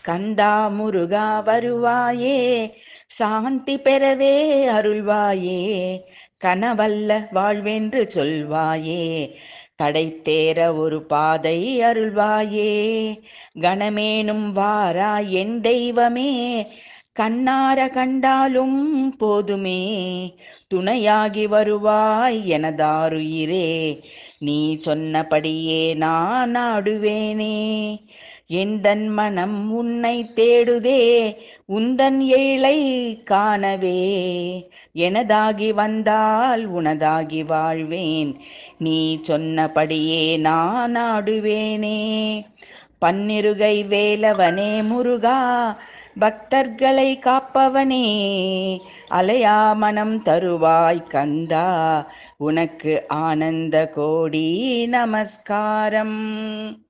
கந்தா முருகா வருவாயே சாந்தி பெறவே அருள்வாயே கனவல்ல வாழ்வென்று சொல்வாயே கடை தேர ஒரு பாதை அருள்வாயே கணமேனும் வாரா என் தெய்வமே கண்ணார கண்டாலும் போதுமே துணையாகி வருவாய் எனதாருயிரே நீ சொன்னபடியே நான் ஆடுவேனே எந்தன் மனம் உன்னை தேடுதே உந்தன் ஏழை காணவே எனதாகி வந்தால் உனதாகி வாழ்வேன் நீ சொன்னபடியே நான் ஆடுவேனே பன்னிருகை வேலவனே முருகா பக்தர்களை காப்பவனே அலையா மனம் தருவாய் கந்தா உனக்கு ஆனந்த கோடி நமஸ்காரம்